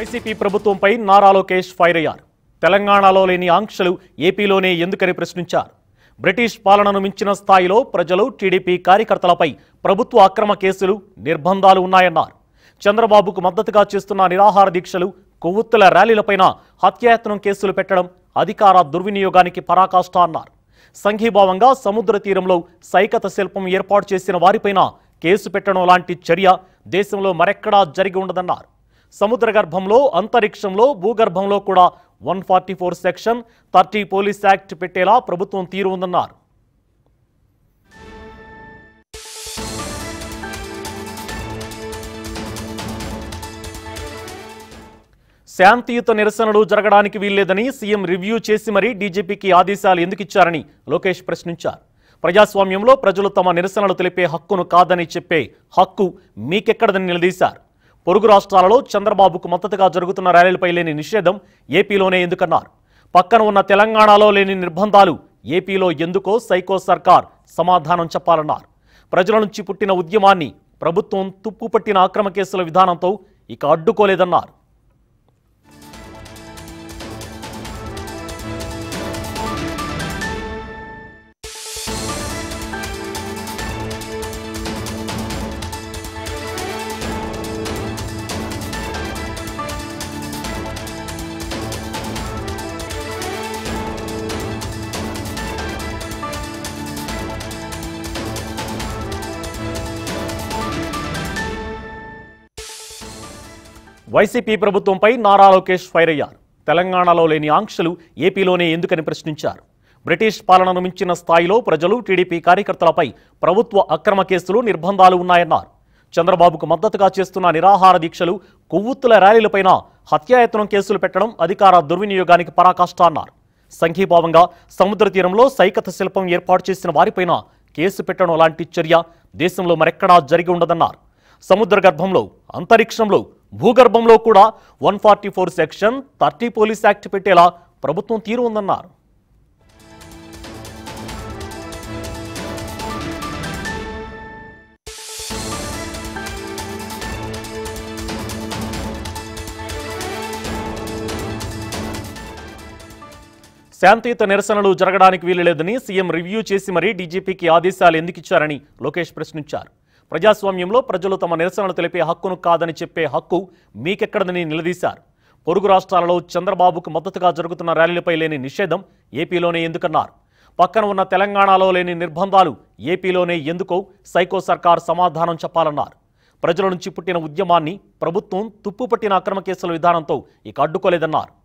YCP ప్రభుత్వంపై Nara Lokesh fire అయ్యారు తెలంగాణలో లేని ఆంక్షలు ఏపీలోనే ఎందుకని ప్రశ్నించారు బ్రిటిష్ పాలనను మించిన స్థాయిలో ప్రజలు టీడీపీ కార్యకర్తలపై ప్రభుత్వ అక్రమ కేసులు నిర్బంధాలు ఉన్నాయన్నారు చంద్రబాబుకు మద్దతుగా చేస్తున్న నిరాహార దీక్షలు కొవ్వొత్తుల ర్యాలీలపైన హత్యాయత్నం కేసులు పెట్టడం అధికార దుర్వినియోగానికి పరాకాష్ట అన్నారు సంఘీభావంగా సముద్ర తీరంలో సైకత శిల్పం ఏర్పాటు చేసిన వారిపైన కేసు పెట్టడం లాంటి చర్య దేశంలో మరెక్కడా జరిగి ఉండదన్నారు సముద్ర గర్భంలో అంతరిక్షంలో భూగర్భంలో కూడా one forty four section thirty police act పెట్టేలా ప్రభుత్వం తీరు ఉందన్నారు శాంతియుత నిరసనలు జరగడానికి వీల్లేదని సీఎం రివ్యూ చేసి మరీ డీజీపీకి ఆదేశాలు ఎందుకు ఇచ్చారని లోకేష్ ప్రశ్నించారు ప్రజాస్వామ్యంలో ప్రజలు తమ నిరసనలు తెలిపే హక్కును కాదని చెప్పే హక్కు మీకెక్కడదని నిలదీశారు పొరుగు రాష్ట్రాలలో చంద్రబాబుకు మద్దతుగా జరుగుతున్న ర్యాలీలపై లేని నిషేధం ఏపీలోనే ఎందుకన్నారు పక్కన ఉన్న తెలంగాణలో లేని నిర్బంధాలు ఏపీలో ఎందుకో సైకో సర్కార్ సమాధానం చెప్పాలన్నారు ప్రజల నుంచి పుట్టిన ఉద్యమాన్ని ప్రభుత్వం తుప్పుపట్టిన అక్రమ కేసుల విధానంతో ఇక అడ్డుకోలేదన్నారు వైసీపీ ప్రభుత్వంపై నారా లోకేష్ ఫైర్ అయ్యారు తెలంగాణలో లేని ఆంక్షలు ఏపీలోనే ఎందుకని ప్రశ్నించారు బ్రిటిష్ పాలనను మించిన స్థాయిలో ప్రజలు టీడీపీ కార్యకర్తలపై ప్రభుత్వ అక్రమ కేసులు నిర్బంధాలు ఉన్నాయన్నారు చంద్రబాబుకు మద్దతుగా చేస్తున్న నిరాహార దీక్షలు కొవ్వొత్తుల ర్యాలీలపైన హత్యాయత్నం కేసులు పెట్టడం అధికార దుర్వినియోగానికి పరాకాష్ట అన్నారు సంఘీభావంగా సముద్ర తీరంలో సైకత శిల్పం ఏర్పాటు చేసిన వారిపైన కేసు పెట్టడం లాంటి చర్య దేశంలో మరెక్కడా జరిగి ఉండదన్నారు సముద్ర గర్భంలో అంతరిక్షంలో భూగర్భంలో కూడా one forty four section thirty police act పెట్టేలా ప్రభుత్వం తీరు ఉందన్నారు శాంతియుత నిరసనలు జరగడానికి వీలులేదని సీఎం రివ్యూ చేసి మరీ డీజీపీకి ఆదేశాలు ఎందుకు ఇచ్చారని లోకేష్ ప్రశ్నించారు ప్రజాస్వామ్యంలో ప్రజలు తమ నిరసనలు తెలిపే హక్కును కాదని చెప్పే హక్కు మీకెక్కడదని నిలదీశారు పొరుగు రాష్ట్రాలలో చంద్రబాబుకు మద్దతుగా జరుగుతున్న ర్యాలీలపై లేని నిషేధం ఏపీలోనే ఎందుకన్నారు పక్కన ఉన్న తెలంగాణలో లేని నిర్బంధాలు ఏపీలోనే ఎందుకో సైకో సర్కార్ సమాధానం చెప్పాలన్నారు ప్రజల నుంచి పుట్టిన ఉద్యమాన్ని ప్రభుత్వం తుప్పుపట్టిన అక్రమ కేసుల విధానంతో ఇక అడ్డుకోలేదన్నారు